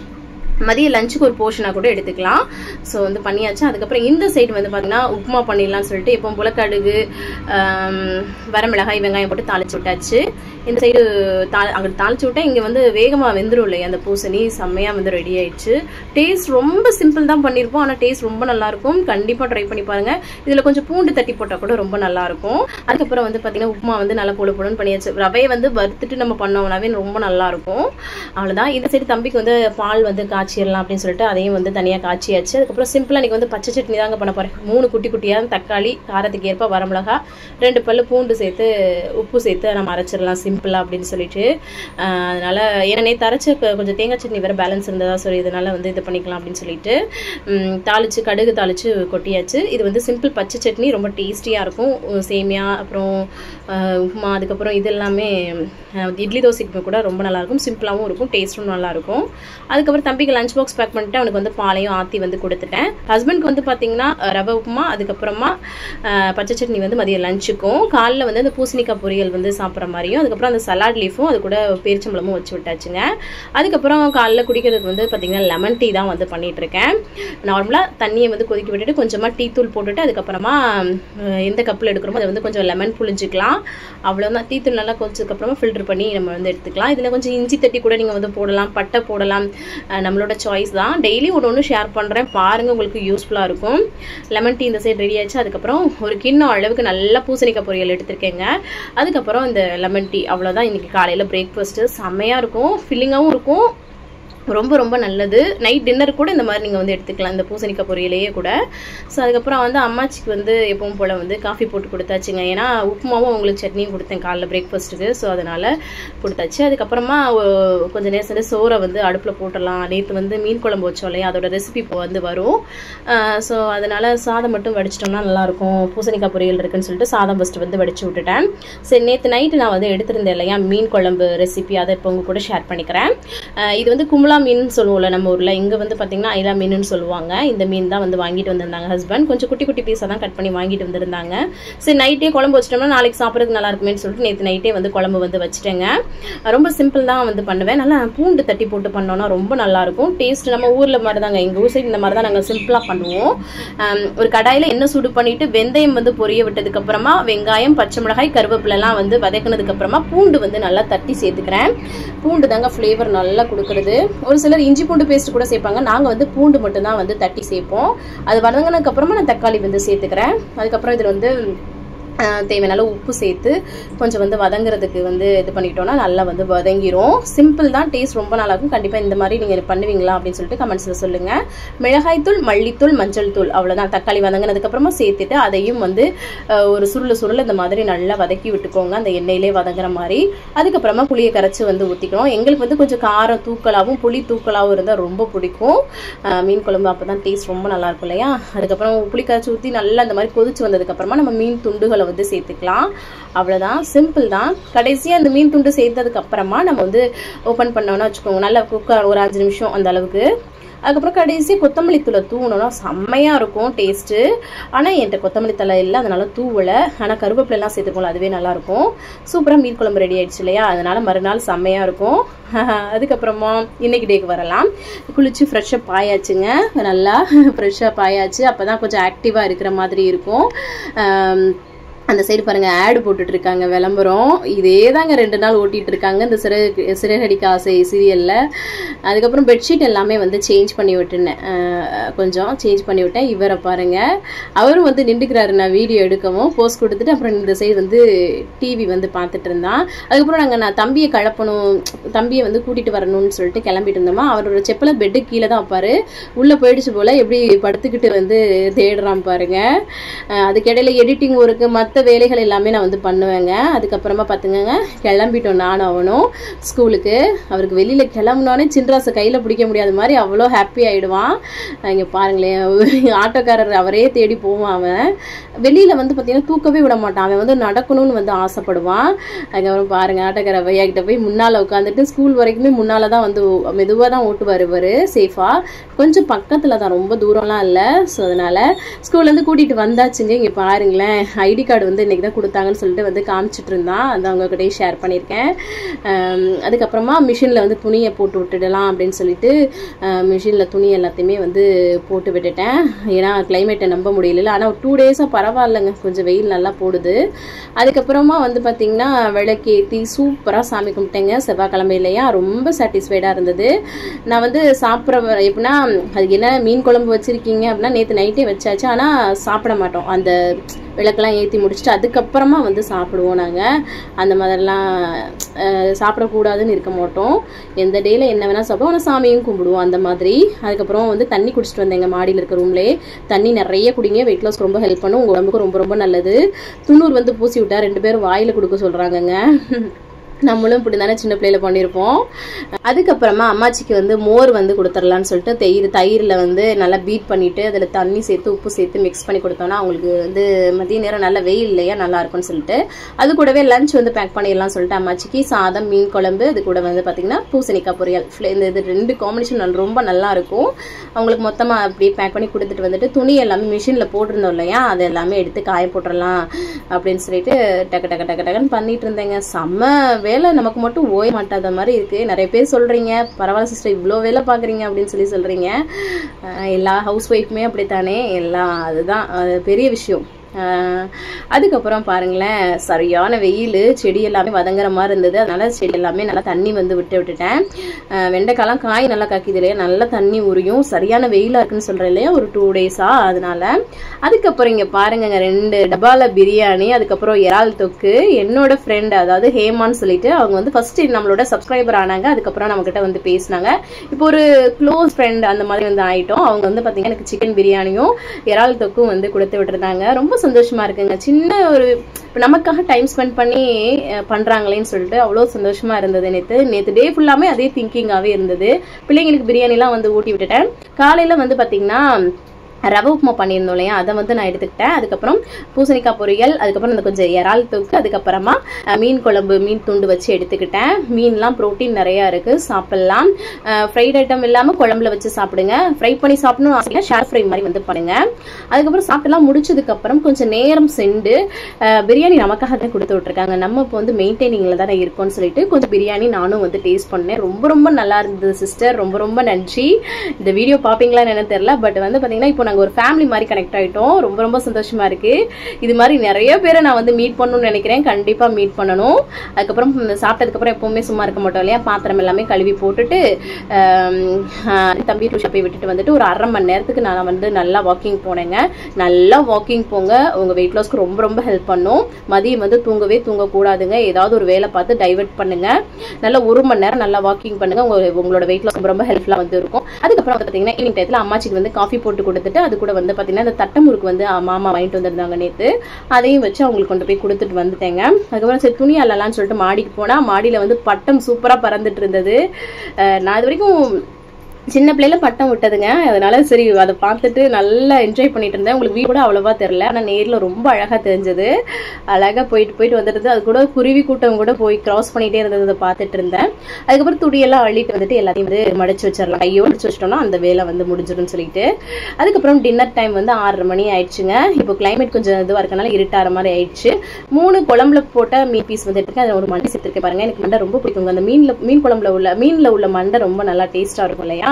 மதிய லஞ்சுக்கு ஒரு போர்ஷனாக கூட எடுத்துக்கலாம் ஸோ வந்து பண்ணியாச்சு அதுக்கப்புறம் இந்த சைடு வந்து பார்த்தீங்கன்னா உப்புமா பண்ணிடலாம்னு சொல்லிட்டு எப்போ போல கடுகு ஆம், வரமிளகாய் வெங்காயம் போட்டு தாளிச்சு விட்டாச்சு இந்த சைடு தா அங்கே தாளிச்சு விட்டா இங்கே வந்து வேகமாக வெந்துடும் இல்லையா அந்த பூசணி செம்மையாக வந்து ரெடி ஆயிடுச்சு டேஸ்ட் ரொம்ப சிம்பிள் தான் பண்ணியிருப்போம் ஆனால் டேஸ்ட் ரொம்ப நல்லா இருக்கும் கண்டிப்பாக ட்ரை பண்ணி பாருங்க இதில் கொஞ்சம் பூண்டு தட்டி போட்டால் கூட ரொம்ப நல்லா இருக்கும் அதுக்கப்புறம் வந்து பார்த்தீங்கன்னா உப்புமா வந்து நல்லா பொழு பொழுன்னு பண்ணியாச்சு ரவையை வந்து வறுத்துட்டு நம்ம பண்ணோம்னாவே ரொம்ப நல்லா இருக்கும் அவ்வளோதான் இந்த சைடு தம்பிக்கு வந்து பால் வந்து காய்ச்சிடலாம் அப்படின்னு சொல்லிட்டு அதையும் வந்து தனியாக காய்ச்சியாச்சு அதுக்கப்புறம் சிம்பிளாக இன்னைக்கு வந்து பச்சை சட்னி தாங்க பண்ண போகிறேன் மூணு குட்டி குட்டியாக தக்காளி காரத்துக்கு ஏற்ப வரமிளகா ரெண்டு பல்லு பூண்டு சேர்த்து உப்பு சேர்த்து நம்ம அரைச்சிடலாம் சிம்பிளாக அப்படின்னு சொல்லிட்டு ஆஹ் அதனால ஏன்னா நேற்று அரைச்ச கொ- கொஞ்சம் தேங்காய் சட்னி வேறு பேலன்ஸ் இருந்ததா சொல்லி இதனால வந்து இது பண்ணிக்கலாம் அப்படின்னு சொல்லிட்டு ம், தாளிச்சு கடுகு தாளிச்சு கொட்டியாச்சு இது வந்து சிம்பிள் பச்சை சட்னி ரொம்ப டேஸ்டியாக இருக்கும் உ- சேமியா அப்புறம் ஆஹ் உப்புமா அதுக்கப்புறம் இது எல்லாமே ஆஹ் இட்லி தோசைக்கு கூட ரொம்ப நல்லா இருக்கும் சிம்பிளாகவும் இருக்கும் டேஸ்ட்டும் நல்லா இருக்கும் அதுக்கப்புறம் தம்பிக்கு லஞ்ச் பாக்ஸ் பேக் பண்ணிட்டு அவனுக்கு வந்து பாலையும் ஆற்றி வந்து கொடுத்துட்டேன் ஹஸ்பண்ட்க்கு வந்து பார்த்தீங்கன்னா அஹ், ரவை உப்புமா அதுக்கப்புறமா அஹ், பச்சை சட்னி வந்து மதியம் லஞ்சுக்கும் காலைல வந்து அந்த பூசணிக்காய் பொரியல் வந்து சாப்பிட்ற மாதிரியும் அதுக்கப்புறம் அந்த சலாட் லீஃபும் அது கூட பேரிச்சம்பழமும் வச்சு விட்டாச்சுங்க அதுக்கப்புறம் காலைல குடிக்கிறதுக்கு வந்து பார்த்தீங்கன்னா லெமன் டீ தான் வந்து பண்ணிட்டு இருக்கேன் நார்மலாக தண்ணியை வந்து கொதிக்க விட்டுட்டு கொஞ்சமாக டீ தூள் போட்டுட்டு அதுக்கப்புறமா அஹ், எந்த கப்பில் எடுக்கிறோமோ அதை வந்து கொஞ்சம் லெமன் புளிஞ்சிக்கலாம் அவ்வளோதான் டீ தூள் நல்லா கொதிச்சதுக்கப்புறமா ஃபில்டர் பண்ணி நம்ம வந்து எடுத்துக்கலாம் இதில் கொஞ்சம் இஞ்சி தட்டி கூட நீங்கள் வந்து போடலாம் பட்டை போடலாம் அஹ், நம்மளோட சாய்ஸ் தான் டெய்லி ஒன்று ஒன்று ஷேர் பண்ணுறேன் பாருங்கள் உங்களுக்கு யூஸ்ஃபுல்லாக இருக்கும் லெமன் டீ இந்த சைடு ரெடி ஆச்சு அதுக்கப்புறம் ஒரு கிண்ணம் அளவுக்கு நல்லா பூசணிக்காய் பொரியல் எடுத்திருக்கேங்க அதுக்கப்புறம் இந்த லெமன் டீ அவ்வளோதான் இன்னைக்கு காலையில் பிரேக்ஃபாஸ்ட்டு செம்மையாக இருக்கும் ஃபில்லிங்காகவும் இருக்கும் ரொம்ப ரொம்ப நல்லது நைட் டின்னர் கூட இந்த மாதிரி நீங்கள் வந்து எடுத்துக்கலாம் இந்த பூசணிக்காய் பொரியலையே கூட ஸோ அதுக்கப்புறம் வந்து அம்மாச்சிக்கு வந்து எப்பவும் போல் வந்து காஃபி போட்டு கொடுத்தாச்சுங்க ஏன்னா உப்புமாவும் அவங்களுக்கு சட்னியும் கொடுத்தேன் காலைல பிரேக்ஃபாஸ்ட்டுக்கு ஸோ அதனால் கொடுத்தாச்சு அதுக்கப்புறமா ஒ- கொஞ்ச நேரம் சென்று சோறை வந்து அடுப்பில் போட்டுடலாம் நேற்று வந்து மீன் குழம்பு வச்சோம் இல்லையா அதோட ரெசிபி இப்போ வந்து வரும் ஸோ அதனால் சாதம் மட்டும் வடிச்சிட்டோம்னா நல்லாயிருக்கும் பூசணிக்காய் பொரியல் இருக்குன்னு சொல்லிட்டு சாதம் ஃபஸ்ட்டு வந்து வடிச்சு விட்டுட்டேன் சரி நேற்று நைட்டு நான் வந்து எடுத்திருந்தேன் இல்லையா மீன் குழம்பு ரெசிபி அதை இப்போ உங்க கூட ஷேர் பண்ணிக்கிறேன் அஹ் இது வந்து குமுலா மீன் சொல்லுவோம்ல நம்ம ஊரில் இங்கே வந்து பார்த்தீங்கன்னா ஐலா மீனுன்னு சொல்லுவாங்க இந்த மீன் தான் வந்து வாங்கிட்டு வந்திருந்தாங்க ஹஸ்பண்ட் கொஞ்சம் குட்டி குட்டி பீஸாக தான் கட் பண்ணி வாங்கிட்டு வந்திருந்தாங்க சரி நைட்டே குழம்பு வச்சிட்டோம்னா நாளைக்கு சாப்பிட்றதுக்கு நல்லா இருக்குமேன்னு சொல்லிட்டு நேற்று நைட்டே வந்து குழம்பு வந்து வச்சுட்டேங்க ரொம்ப சிம்பிள் தான் வந்து பண்ணுவேன் நல்லா பூண்டு தட்டி போட்டு பண்ணோன்னா ரொம்ப நல்லா இருக்கும் டேஸ்ட் நம்ம ஊரில் மாதிரி தாங்க எங்கள் ஊர் சைடு இந்த மாதிரி தான் நாங்கள் சிம்பிளாக பண்ணுவோம் ஆம், ஒரு கடாயில் எண்ணெய் சூடு பண்ணிட்டு வெந்தயம் வந்து பொரிய விட்டதுக்கு அப்புறமா வெங்காயம் பச்சை மிளகாய் கருவேப்பிலெல்லாம் வந்து வதக்குனதுக்கு அப்புறமா பூண்டு வந்து நல்லா தட்டி சேர்த்துக்கிறேன் பூண்டு தாங்க ஃப்ளேவர் நல்லா கொடுக்குறது ஒரு சிலர் இஞ்சி பூண்டு பேஸ்ட் கூட சேர்ப்பாங்க நாங்கள் வந்து பூண்டு மட்டும் தான் வந்து தட்டி சேர்ப்போம் அது வதங்கினதுக்கு அப்புறமா நான் தக்காளி வந்து சேர்த்துக்கிறேன் அதுக்கப்புறம் இதில் வந்து ஆஹ், தேவையான அளவு உப்பு சேர்த்து கொஞ்சம் வந்து வதங்குறதுக்கு வந்து இது பண்ணிட்டோம்னா நல்லா வந்து வதங்கிரும் சிம்பிள் தான் டேஸ்ட் ரொம்ப நல்லா இருக்கும் கண்டிப்பாக இந்த மாதிரி நீங்கள் பண்ணுவீங்களா அப்படின்னு சொல்லிட்டு கமெண்ட்ஸில் சொல்லுங்கள் மிளகாய்த்தூள் மல்லித்தூள் மஞ்சள் தூள் அவ்வளோதான் தக்காளி வதங்கினதுக்கு அப்புறமா சேர்த்துட்டு அதையும் வந்து ஆஹ், ஒரு சுருள சுருள இந்த மாதிரி நல்லா வதக்கி விட்டுக்கோங்க அந்த எண்ணெயிலே வதங்குற மாதிரி அதுக்கப்புறமா புளியை கரைச்சி வந்து ஊற்றிக்கணும் எங்களுக்கு வந்து கொஞ்சம் காரம் தூக்கலாகவும் புளி தூக்கலாகவும் இருந்தால் ரொம்ப பிடிக்கும் ஆஹ், மீன் குழம்பு அப்போ தான் டேஸ்ட் ரொம்ப நல்லா இருக்கும் இல்லையா அதுக்கப்புறம் புளி கரைச்சி ஊற்றி நல்லா இந்த மாதிரி கொதிச்சு வந்ததுக்கப்புறமா நம்ம மீன் துண்டுகளை வந்து சேர்த்துக்கலாம் அவ்வளோதான் சிம்பிள் தான் கடைசியாக அந்த மீன் துண்டு சேர்த்ததுக்கு அப்புறமா நம்ம வந்து ஓப்பன் பண்ணோம்னா வச்சுக்கோங்க நல்லா குக்கர் ஒரு அஞ்சு நிமிஷம் அந்த அளவுக்கு அதுக்கப்புறம் கடைசி கொத்தமல்லி தூளை தூவணும்னா செம்மையாக இருக்கும் டேஸ்ட்டு ஆனால் என்கிட்ட கொத்தமல்லி தலை இல்லை அதனால தூவலை ஆனால் கருவேப்பிலெல்லாம் சேர்த்துக்கோங்களா அதுவே நல்லாயிருக்கும் சூப்பராக மீன் குழம்பு ரெடி ஆயிடுச்சு இல்லையா அதனால மறுநாள் செம்மையாக இருக்கும் அதுக்கப்புறமா இன்னைக்கு டேக்கு வரலாம் குளிச்சு ஃப்ரெஷ்ஷாக பாயாச்சுங்க நல்லா ஃப்ரெஷ்ஷாக பாயாச்சு அப்போ தான் கொஞ்சம் ஆக்டிவாக இருக்கிற மாதிரி இருக்கும் ஆம், அந்த சைடு பாருங்க ஆடு போட்டுட்டு இருக்காங்க விளம்பரம் இதே தாங்க ரெண்டு நாள் ஓட்டிட்டு இருக்காங்க இந்த சிற சிறகடிக்க ஆசை சீரியல்ல அதுக்கப்புறம் பெட்ஷீட் எல்லாமே வந்து சேஞ்ச் பண்ணி விட்டுனேன் அஹ் கொஞ்சம் சேஞ்ச் பண்ணி விட்டேன் இவரை பாருங்க அவரும் வந்து நின்றுக்கிறாரு நான் வீடியோ எடுக்கவும் போஸ்ட் கொடுத்துட்டு அப்புறம் இந்த சைடு வந்து டிவி வந்து பார்த்துட்டு இருந்தான் அதுக்கப்புறம் நாங்கள் நான் தம்பியை கலப்பணும் தம்பியை வந்து கூட்டிட்டு வரணும்னு சொல்லிட்டு கிளம்பிட்டு இருந்தோமா அவரோட செப்பலை பெட்டு கீழே தான் வைப்பாரு உள்ள போயிடுச்சு போல எப்படி படுத்துக்கிட்டு வந்து தேடுறான் பாருங்க அஹ் அதுக்கிடையில எடிட்டிங் ஒர்க்கு மற்ற மற்ற வேலைகள் எல்லாமே நான் வந்து பண்ணுவேங்க அதுக்கப்புறமா பார்த்துங்க கிளம்பிட்டோம் நானும் அவனும் ஸ்கூலுக்கு அவருக்கு வெளியில் கிளம்புனோடனே சின்ராசை கையில் பிடிக்க முடியாத மாதிரி அவ்வளோ ஹாப்பி ஆகிடுவான் இங்கே பாருங்களேன் ஆட்டோக்காரர் அவரே தேடி போவான் அவன் வெளியில் வந்து பார்த்தீங்கன்னா தூக்கவே விட மாட்டான் அவன் வந்து நடக்கணும்னு வந்து ஆசைப்படுவான் அதுக்கப்புறம் பாருங்க ஆட்டோக்காரர் ஐயா கிட்ட போய் முன்னால் உட்காந்துட்டு ஸ்கூல் வரைக்குமே முன்னால் தான் வந்து மெதுவாக தான் ஓட்டுவார் இவர் சேஃபாக கொஞ்சம் பக்கத்தில் தான் ரொம்ப தூரம்லாம் இல்லை ஸோ அதனால் ஸ்கூல்லேருந்து கூட்டிகிட்டு வந்தாச்சுங்க இங்கே பாருங்களேன் ஐடி கார்டு வந்து இன்றைக்கி தான் கொடுத்தாங்கன்னு சொல்லிட்டு வந்து காமிச்சிட்டு இருந்தான் அதை அவங்ககிட்டயே ஷேர் பண்ணியிருக்கேன் ஆம், அதுக்கப்புறமா மிஷினில் வந்து துணியை போட்டு விட்டுடலாம் அப்படின்னு சொல்லிட்டு மிஷினில் துணி எல்லாத்தையுமே வந்து போட்டு விட்டுட்டேன் ஏன்னா கிளைமேட்டை நம்ப முடியல ஆனால் டூ டேஸாக பரவாயில்லைங்க கொஞ்சம் வெயில் நல்லா போடுது அதுக்கப்புறமா வந்து பார்த்திங்கன்னா விளக்கேற்றி சூப்பராக சாமி கும்பிட்டேங்க செவ்வாய்க்கிழமை இல்லையா ரொம்ப சாட்டிஸ்ஃபைடாக இருந்தது நான் வந்து சாப்பிட்ற எப்படின்னா அதுக்கு என்ன மீன் குழம்பு வச்சுருக்கீங்க அப்படின்னா நேற்று நைட்டே வச்சாச்சு ஆனால் சாப்பிட மாட்டோம் அந்த விளக்கெல்லாம் ஏற்றி முடிச்சுட்டு அதுக்கப்புறமா வந்து சாப்பிடுவோம் நாங்கள் அந்த மாதிரிலாம் அஹ், சாப்பிடக்கூடாதுன்னு இருக்க மாட்டோம் எந்த டேயில் என்ன வேணால் சாப்பிடுவோம் ஆனால் சாமியும் கும்பிடுவோம் அந்த மாதிரி அதுக்கப்புறம் வந்து தண்ணி குடிச்சிட்டு வந்தேங்க மாடியில் இருக்க ரூம்லேயே தண்ணி நிறைய குடிங்க வெயிட் லாஸ்க்கு ரொம்ப ஹெல்ப் பண்ணும் உங்கள் உடம்புக்கு ரொம்ப ரொம்ப நல்லது துண்ணூறு வந்து பூசி விட்டா ரெண்டு பேரும் வாயில் கொடுக்க சொல்கிறாங்கங்க நம்மளும் இப்படி தானே சின்ன பிள்ளையில பண்ணியிருப்போம் அதுக்கப்புறமா அம்மாச்சிக்கு வந்து மோர் வந்து கொடுத்துடலான்னு சொல்லிட்டு தயிர் தயிரில் வந்து நல்லா பீட் பண்ணிட்டு அதில் தண்ணி சேர்த்து உப்பு சேர்த்து மிக்ஸ் பண்ணி கொடுத்தோம்னா அவங்களுக்கு வந்து மதிய நேரம் நல்ல வெயில் இல்லையா நல்லா இருக்கும்னு சொல்லிட்டு அது கூடவே லஞ்ச் வந்து பேக் பண்ணிடலாம் சொல்லிட்டு அம்மாச்சிக்கு சாதம் மீன் குழம்பு அது கூட வந்து பார்த்தீங்கன்னா பூசணிக்காய் பொரியல் ஃப்ளே- இந்த இது ரெண்டு காம்பினேஷன் ரொம்ப நல்லா இருக்கும் அவங்களுக்கு மொத்தமாக அப்படியே பேக் பண்ணி கொடுத்துட்டு வந்துட்டு துணி எல்லாமே மிஷினில் போட்டிருந்தோம் இல்லையா அது எல்லாமே எடுத்து காய போட்டுடலாம் அப்படின்னு சொல்லிட்டு டக்கு டக்கு டக்கு டக்குன்னு பண்ணிட்டு இருந்தேங்க செம்ம வேலை நமக்கு மட்டும் ஓய மாட்டாத மாதிரி இருக்கு நிறைய பேர் சொல்றீங்க பரவாயில்ல சிஸ்டர் இவ்வளோ வேலை பார்க்குறீங்க அப்படின்னு சொல்லி சொல்றீங்க அஹ் எல்லா ஹவுஸ் ஒய்ஃப்மே அப்படித்தானே எல்லாம் அதுதான் அது பெரிய விஷயம் அஹ் அதுக்கப்புறம் பாருங்களேன் சரியான வெயில் செடி எல்லாமே வதங்குற மாதிரி இருந்தது அதனால செடி எல்லாமே நல்லா தண்ணி வந்து விட்டு விட்டுட்டேன் அஹ் வெண்டைக்காய்லாம் காய் நல்லா காய்க்குது இல்லையா நல்லா தண்ணி உரியும் சரியான வெயிலா இருக்குன்னு சொல்றேன் இல்லையா ஒரு டூ டேஸா அதனால அதுக்கப்புறம் இங்க பாருங்கங்க ரெண்டு டப்பால பிரியாணி அதுக்கப்புறம் இறால் தொக்கு என்னோட ஃப்ரெண்ட் அதாவது ஹேமான்னு சொல்லிட்டு அவங்க வந்து ஃபர்ஸ்ட் நம்மளோட சப்ஸ்கிரைபர் ஆனாங்க அதுக்கப்புறம் நம்ம கிட்ட வந்து பேசினாங்க இப்போ ஒரு க்ளோஸ் ஃப்ரெண்ட் அந்த மாதிரி வந்து ஆயிட்டோம் அவங்க வந்து பாத்தீங்கன்னா எனக்கு சிக்கன் பிரியாணியும் இறால் தொக்கும் வந்து கொடுத்து விட்டுருந்தாங்க ரொம்ப சந்தோஷமா இருக்குங்க சின்ன ஒரு இப்ப நமக்காக டைம் ஸ்பெண்ட் பண்ணி அஹ், பண்றாங்களேன்னு சொல்லிட்டு அவ்வளோ சந்தோஷமா இருந்தது நேத்து நேத்து டே ஃபுல்லாமே அதே திங்கிங்காவே இருந்தது பிள்ளைங்களுக்கு பிரியாணிலாம் வந்து ஊட்டி விட்டுட்டேன் காலையில வந்து பாத்தீங்கன்னா ரவை உப்புமா பண்ணியிருந்தோம் இல்லையா அதை வந்து நான் எடுத்துக்கிட்டேன் அதுக்கப்புறம் பூசணிக்காய் பொரியல் அதுக்கப்புறம் இந்த கொஞ்சம் இறால் தொக்கு அதுக்கப்புறமா அஹ், மீன் குழம்பு மீன் துண்டு வச்சு எடுத்துக்கிட்டேன் மீன்லாம் ப்ரோட்டீன் நிறையா இருக்குது சாப்பிட்லாம் ஃப்ரைட் ஐட்டம் இல்லாமல் குழம்புல வச்சு சாப்பிடுங்க ஃப்ரை பண்ணி சாப்பிடணும் ஆசையா ஷேர் ஃப்ரை மாதிரி வந்து பண்ணுங்க அதுக்கப்புறம் சாப்பிட்டுலாம் முடிச்சதுக்கப்புறம் கொஞ்சம் நேரம் சென்று அஹ், பிரியாணி நமக்காக தான் கொடுத்து விட்ருக்காங்க நம்ம இப்போ வந்து மெயின்டைனிங்கில் தானே இருக்கோம்னு சொல்லிட்டு கொஞ்சம் பிரியாணி நானும் வந்து டேஸ்ட் பண்ணேன் ரொம்ப ரொம்ப நல்லா இருந்தது சிஸ்டர் ரொம்ப ரொம்ப நன்றி இந்த வீடியோ பார்ப்பீங்களான்னு என்ன தெரியல பட் வந்து பார்த்தீங்கன்னா இப்போ நாங்கள் ஒரு ஃபேமிலி மாதிரி கனெக்ட் ஆகிட்டோம் ரொம்ப ரொம்ப சந்தோஷமா இருக்கு இது மாதிரி நிறைய பேரை நான் வந்து மீட் பண்ணணும்னு நினைக்கிறேன் கண்டிப்பாக மீட் பண்ணணும் அதுக்கப்புறம் இந்த சாப்பிட்டதுக்கப்புறம் எப்பவுமே சும்மா இருக்க மாட்டோம் இல்லையா பாத்திரம் எல்லாமே கழுவி போட்டுட்டு ஆம், ஆஹ், தம்பி டியூஷன் போய் விட்டுட்டு வந்துட்டு ஒரு அரை மணி நேரத்துக்கு நான் வந்து நல்லா வாக்கிங் போனேங்க நல்லா வாக்கிங் போங்க உங்க வெயிட் லாஸ்க்கு ரொம்ப ரொம்ப ஹெல்ப் பண்ணும் மதியம் வந்து தூங்கவே தூங்கக்கூடாதுங்க ஏதாவது ஒரு வேலை பார்த்து டைவர்ட் பண்ணுங்க நல்லா ஒரு மணி நேரம் நல்லா வாக்கிங் பண்ணுங்க உங்க உங்களோட வெயிட் லாஸ் ரொம்ப ரொம்ப ஹெல்ப்ஃபுல்லாக வந்து இருக்கும் அதுக்கப்புறம் வந்து பார்த்தீங்கன்னா ஈவினிங் டயத்தில் அம்மாச்சிக்கு வந்து காஃபி போட்டு கொடுத்துட்டு அது கூட வந்து பார்த்தீங்கன்னா இந்த தட்டமுறுக்கு வந்து அஹ், மாமா வாங்கிட்டு வந்திருந்தாங்க நேற்று அதையும் வச்சு அவங்களுக்கு கொண்டு போய் கொடுத்துட்டு வந்துட்டேங்க அதுக்கப்புறம் சரி துணி அள்ளலாம்னு சொல்லிட்டு மாடிக்கு போனால் மாடியில் வந்து பட்டம் சூப்பராக பறந்துட்டு இருந்தது அஹ், நான் இது வரைக்கும் சின்ன பிள்ளையில பட்டம் விட்டதுங்க அதனால சரி அதை பார்த்துட்டு நல்லா என்ஜாய் பண்ணிட்டு இருந்தேன் உங்களுக்கு வீடு கூட அவ்வளோவா தெரில ஆனால் நேரில் ரொம்ப அழகாக தெரிஞ்சது அழகாக போயிட்டு போயிட்டு வந்துட்டு அது கூட குருவி கூட்டம் கூட போய் கிராஸ் பண்ணிட்டே இருந்தது அதை பார்த்துட்டு இருந்தேன் அதுக்கப்புறம் துணியெல்லாம் அள்ளிட்டு வந்துட்டு எல்லாத்தையும் வந்து மடிச்சு வச்சிடலாம் கையோடு மடிச்சு வச்சிட்டோம்னா அந்த வேலை வந்து முடிஞ்சிடும்னு சொல்லிட்டு அதுக்கப்புறம் டின்னர் டைம் வந்து ஆறரை மணி ஆயிடுச்சுங்க இப்போ கிளைமேட் கொஞ்சம் இதுவாக இருக்கனால இருட்டாற மாதிரி ஆயிடுச்சு மூணு குழம்புல போட்ட மீன் பீஸ் வந்து எடுத்துருக்கேன் அதில் ஒரு மண்டை சேர்த்துருக்கேன் பாருங்க எனக்கு மண்டை ரொம்ப பிடிக்குங்க அந்த மீன்ல மீன் குழம்புல உள்ள மீன்ல உள்ள மண்டை ரொம்ப நல்லா டேஸ்டா இருக்கும் இல்லையா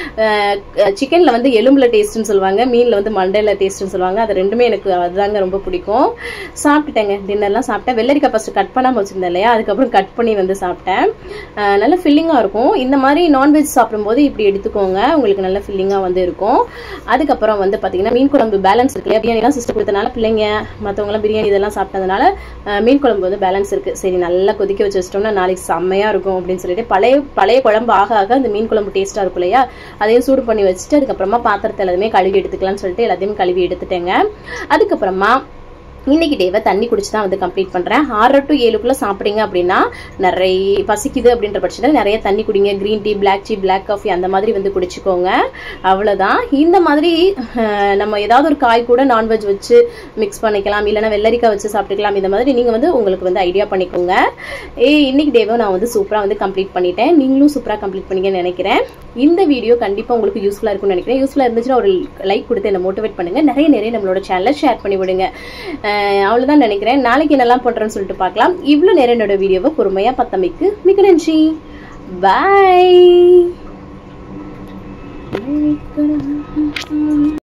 சிக்கன்ல வந்து எலும்புல டேஸ்ட்னு சொல்லுவாங்க மீன்ல வந்து மண்டையில டேஸ்ட்னு சொல்லுவாங்க அது ரெண்டுமே எனக்கு அதுதாங்க ரொம்ப பிடிக்கும் சாப்பிட்டுட்டேங்க டின்னர்லாம் சாப்பிட்டேன் வெள்ளரிக்காய் ஃபர்ஸ்ட் கட் பண்ணாம வச்சிருந்தேன் இல்லையா அதுக்கப்புறம் கட் பண்ணி வந்து சாப்பிட்டேன் அஹ் நல்ல ஃபில்லிங்கா இருக்கும் இந்த மாதிரி நான்வெஜ் சாப்பிடும்போது இப்படி எடுத்துக்கோங்க உங்களுக்கு நல்ல ஃபில்லிங்கா வந்து இருக்கும் அதுக்கப்புறம் வந்து பாத்தீங்கன்னா மீன் குழம்பு பேலன்ஸ் இருக்கு இல்லையா பிரியாணிலாம் சிஸ்டர் கொடுத்தனால பிள்ளைங்க மற்றவங்களாம் பிரியாணி இதெல்லாம் சாப்பிட்டதுனால அஹ் மீன் குழம்பு வந்து பேலன்ஸ் இருக்கு சரி நல்லா கொதிக்க வச்சு வச்சிட்டோம்னா நாளைக்கு செம்மையா இருக்கும் அப்படின்னு சொல்லிட்டு பழைய பழைய குழம்பு ஆக ஆக அந்த மீன் குழம்பு டேஸ்டா இருக்கும் இல்லையா அதையும் சூடு பண்ணி வச்சுட்டு அதுக்கப்புறமா பாத்திரத்தை எல்லாத்தையுமே கழுவி எடுத்துக்கலாம்னு சொல்லிட்டு எல்லாத்தையும் கழுவி எடுத்துட்டேங்க அதுக்கப்புறமா இன்னைக்கு டேவை தண்ணி குடிச்சு தான் வந்து கம்ப்ளீட் பண்ணுறேன் ஆறு டு ஏழுக்குள்ளே சாப்பிட்டீங்க அப்படின்னா நிறைய பசிக்குது அப்படின்ற பட்சத்தில் நிறைய தண்ணி குடிங்க green tea black tea black coffee அந்த மாதிரி வந்து குடிச்சுக்கோங்க அவ்வளோதான் இந்த மாதிரி அஹ், நம்ம ஏதாவது ஒரு காய் கூட நான்வெஜ் வச்சு மிக்ஸ் பண்ணிக்கலாம் இல்லைன்னா வெள்ளரிக்காய் வச்சு சாப்பிட்டுக்கலாம் இந்த மாதிரி நீங்கள் வந்து உங்களுக்கு வந்து ஐடியா பண்ணிக்கோங்க ஏ இன்னைக்கு டேவை நான் வந்து சூப்பராக வந்து கம்ப்ளீட் பண்ணிட்டேன் நீங்களும் சூப்பராக கம்ப்ளீட் பண்ணிங்கன்னு நினைக்கிறேன் இந்த வீடியோ கண்டிப்பாக உங்களுக்கு யூஸ்ஃபுல்லாக இருக்கும்னு நினைக்கிறேன் யூஸ்ஃபுல்லாக இருந்துச்சுன்னா ஒரு லைக் கொடுத்து என்னை மோட்டிவேட் பண்ணுங்க நிறைய நிறைய நம்மளோட சேனலை ஷேர் பண்ணி விடுங்க அஹ் அவ்வளவுதான் நினைக்கிறேன் நாளைக்கு என்னெல்லாம் பண்றேன்னு சொல்லிட்டு பார்க்கலாம் இவ்வளவு நேரம் என்னோட வீடியோவை பொறுமையா பத்தமைக்கு மிக நன்றி பாய்